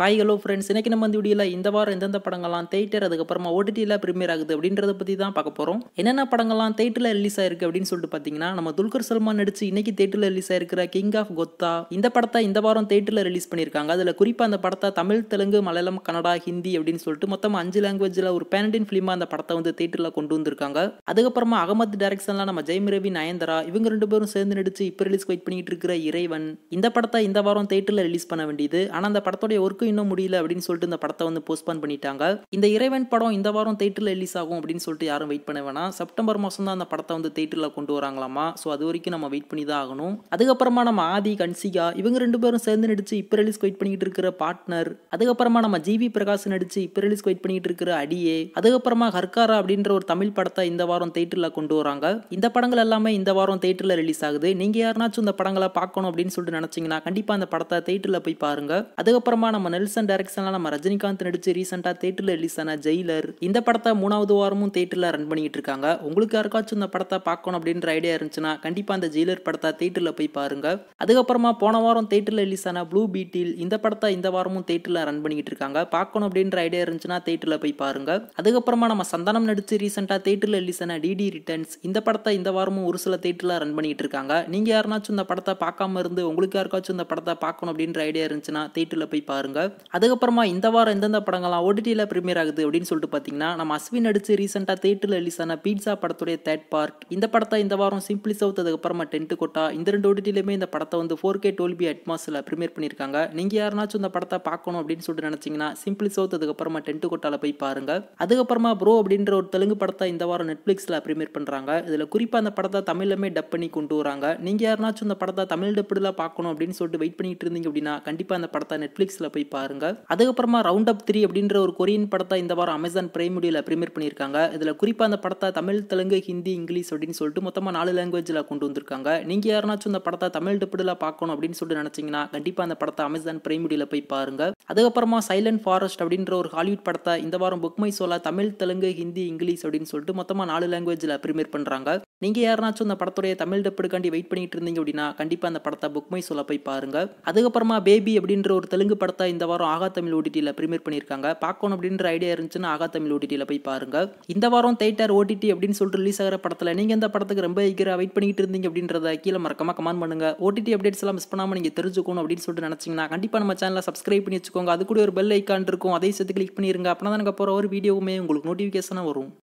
hi hello friends இன்னைக்கு நம்ம இந்த வீடியோவில் இந்த வாரம் எந்தெந்த படங்கள்லாம் தேட்டர் அதுக்கப்புறமா ஓடிடியில் ப்ரீமியர் ஆகுது அப்படின்றத பற்றி தான் பார்க்க போகிறோம் என்னென்ன படங்கள்லாம் தேட்டரில் ரிலீஸ் ஆயிருக்கு அப்படின்னு சொல்லிட்டு பார்த்தீங்கன்னா நம்ம துல்கர் சல்மான் நடிச்சு இன்னைக்கு தேட்டரில் ரிலீஸ் ஆயிருக்கிற கிங் ஆஃப் கொத்தா இந்த படத்தை இந்த வாரம் தேட்டரில் ரிலீஸ் பண்ணியிருக்காங்க அதில் குறிப்பாக அந்த படத்தை தமிழ் தெலுங்கு மலையாளம் கன்னடா ஹிந்தி அப்படின்னு சொல்லிட்டு மொத்தம் அஞ்சு லாங்குவேஜில் ஒரு பேனடின் ஃபிலிமாக அந்த படத்தை வந்து தேட்டரில் கொண்டு வந்திருக்காங்க அதுக்கப்புறமா அகமது டைரக்ஷனில் நம்ம ஜெயம் ரவி நயன்தரா இவங்க ரெண்டு பேரும் சேர்ந்து நடிச்சு இப்போ ரிலீஸ் வெயிட் பண்ணிட்டு இருக்கிற இறைவன் இந்த படத்தை இந்த வாரம் தேட்டரில் ரிலீஸ் பண்ண வேண்டியது ஆனால் அந்த படத்தோடைய ஒர்க்கும் இன்னும் முடியல அப்படின்னு சொல்லிட்டு இந்த படத்தை வந்து போஸ்ட்பான் பண்ணிட்டாங்க இந்த இறைவன் படம் இந்த வாரம் தேட்டரில் ரிலீஸ் ஆகும் அப்படின்னு சொல்லிட்டு யாரும் வெயிட் பண்ண வேணாம் செப்டம்பர் மாதம் தான் அந்த படத்தை வந்து தேட்டரில் கொண்டு வராங்களாமா ஸோ அது வரைக்கும் நம்ம வெயிட் பண்ணி தான் ஆகணும் அதுக்கப்புறமா நம்ம ஆதி கன்சிகா இவங்க ரெண்டு பேரும் சேர்ந்து நடிச்சு இப்போ ரிலீஸ் வெயிட் பண்ணிட்டு இருக்கிற பார்ட்னர் அதுக்கப்புறமா நம்ம ஜிவி பிரகாஷ் நடிச்சு இப்போ ரிலீஸ் வெயிட் பண்ணிட்டு இருக்கிற அடியே அதுக்கப்புறமா ஹர்காரா அப்படின்ற ஒரு தமிழ் படத்தை இந்த வாரம் தேட்டரில் கொண்டு வராங்க இந்த படங்கள் எல்லாமே இந்த வாரம் தேட்டரில் ரிலீஸ் ஆகுது நீங்க யாருனாச்சும் இந்த படங்களை பார்க்கணும் அப்படின்னு சொல்லிட்டு நினைச்சீங்கன்னா கண்டிப்பா அந்த படத்தை தேட்டரில் போய் பாருங்க அதுக்கப்புறமா நம்ம நெல்சன் டைரக்ஷன்ல நம்ம ரஜினிகாந்த் நடிச்சு ரீசெண்டா தேட்டரில் ரிலீஸ் ஆன ஜெயிலர் இந்த படத்தை மூணாவது வாரமும் தேட்டரில் ரன் பண்ணிட்டு இருக்காங்க உங்களுக்கு யாருக்காச்சும் இந்த படத்தை பார்க்கணும் அப்படின்ற ஐடியா இருந்துச்சுன்னா கண்டிப்பா அந்த ஜெயிலர் படத்தை தேட்டரில் போய் பாருங்க அதுக்கப்புறமா போன வாரம் தேட்டரில் ரிலீஸ் ஆன ப்ளூ பீட்டில் இந்த படத்தை இந்த வாரமும் தேட்டரில் ரன் பண்ணிட்டு இருக்காங்க பார்க்கணும் அப்படின்ற ஐடியா இருந்துச்சுன்னா தேட்டரில் போய் பாருங்க அதுக்கப்புறமா நம்ம சந்தானம் நடிச்சு ரீசெண்டா தேட்டரில் ரிலீஸ் ஆன டிடி ரிட்டர்ன்ஸ் இந்த படத்தை இந்த வாரமும் ஒரு சில தேட்டரில் ரன் பண்ணிட்டு இருக்காங்க நீங்க யாருனாச்சும் இந்த படத்தை பார்க்காம இருந்து உங்களுக்கு யாருக்காச்சும் இந்த படத்தை பார்க்கணும் அப்படின்ற ஐடியா இருந்துச்சுன்னா தேட்டரில் போய் பாருங்க அதுக்கப்புறமா இந்த வாரம் எந்தெந்த படங்கள்லாம் ஓடிடியில் ப்ரீமியர் ஆகுது அப்படின்னு சொல்லிட்டு பார்த்தீங்கன்னா நம்ம அஸ்வின் நடிச்சு ரீசெண்டாக தேட்டரில் ரிலீஸ் ஆன பீட்சா படத்துடைய தேர்ட் பார்ட் இந்த படத்தை இந்த வாரம் சிம்பிளி சவுத் அதுக்கப்புறமா டென்ட் கொட்டா இந்த ரெண்டு ஓடிடிலுமே இந்த படத்தை வந்து ஃபோர் கே டோல்பி அட்மாஸில் ப்ரீமியர் பண்ணியிருக்காங்க நீங்கள் யாருனாச்சும் இந்த படத்தை பார்க்கணும் அப்படின்னு சொல்லிட்டு நினச்சிங்கன்னா சிம்பிளி சவுத் அதுக்கப்புறமா டென்ட் கொட்டால போய் பாருங்க அதுக்கப்புறமா ப்ரோ அப்படின்ற ஒரு தெலுங்கு படத்தை இந்த வாரம் நெட்ஃப்ளிக்ஸில் ப்ரீமியர் பண்ணுறாங்க இதில் குறிப்பாக அந்த படத்தை தமிழ்லமே டப் பண்ணி கொண்டு வராங்க நீங்கள் யாருனாச்சும் இந்த படத்தை தமிழ் டப்பில் பார்க்கணும் அப்படின்னு சொல்லிட்டு வெயிட் பண்ணிட்டு இருந்தீங்க அப்படின்னா கண்டிப்பாக அந்த படத்தை நெட்ஃப்ளிக்ஸில் போய் பாருங்க அதுக்கப்புறமா ரவுண்ட் அப் த்ரீ அப்படின்ற ஒரு கொரியன் படத்தை இந்த வாரம் அமேசான் பிரைம் வீடியோவில் ப்ரீமியர் பண்ணியிருக்காங்க இதில் குறிப்பாக அந்த படத்தை தமிழ் தெலுங்கு ஹிந்தி இங்கிலீஷ் அப்படின்னு சொல்லிட்டு மொத்தமாக நாலு லாங்குவேஜில் கொண்டு வந்திருக்காங்க நீங்கள் யாருனாச்சும் இந்த படத்தை தமிழ் டப்பில் பார்க்கணும் அப்படின்னு சொல்லிட்டு நினச்சிங்கன்னா கண்டிப்பாக அந்த படத்தை அமேசான் பிரைம் வீடியோவில் போய் பாருங்க அதுக்கப்புறமா சைலண்ட் ஃபாரஸ்ட் அப்படின்ற ஒரு ஹாலிவுட் படத்தை இந்த வாரம் புக் மை சோலா தமிழ் தெலுங்கு ஹிந்தி இங்கிலீஷ் அப்படின்னு சொல்லிட்டு மொத்தமாக நாலு லாங்குவேஜில் ப்ரீமியர் பண்ணுறாங்க நீங்கள் யாருனாச்சும் இந்த படத்துடைய தமிழ் டப்புக்காண்டி வெயிட் பண்ணிட்டு இருந்தீங்க அப்படின்னா கண்டிப்பாக அந்த படத்தை புக் மை சோலா போய் பாருங்க அதுக்கப்புறமா பேபி அப்படின்ற ஒரு தெலுங்கு படத்தை இந்த வாரம் ஆகா தமிழ் ஓடிடியில் ப்ரீமியர் பண்ணியிருக்காங்க பார்க்கணும் அப்படின்ற ஐடியா இருந்துச்சுன்னா ஆகா தமிழ் ஓடிடியில் போய் பாருங்க இந்த வாரம் தேட்டர் ஓடிடி அப்படின்னு சொல்லிட்டு ரிலீஸ் ஆகிற படத்தில் நீங்கள் இந்த படத்துக்கு ரொம்ப ஈகராக வெயிட் பண்ணிட்டு இருந்தீங்க அப்படின்றத கீழே மறக்காம கமெண்ட் பண்ணுங்க ஓடிடி அப்டேட்ஸ் எல்லாம் மிஸ் பண்ணாமல் நீங்கள் தெரிஞ்சுக்கணும் அப்படின்னு சொல்லிட்டு நினச்சிங்கன்னா கண்டிப்பாக நம்ம சேனலை சப்ஸ்கிரைப் பண்ணி வச்சுக்கோங்க அது கூட ஒரு பெல் ஐக்கான் இருக்கும் அதை சேர்த்து கிளிக் பண்ணிருங்க அப்படின்னா தான் எனக்கு போகிற ஒரு வீடியோவுமே உங்களுக்கு நோட்டிஃபிகேஷனாக வரும்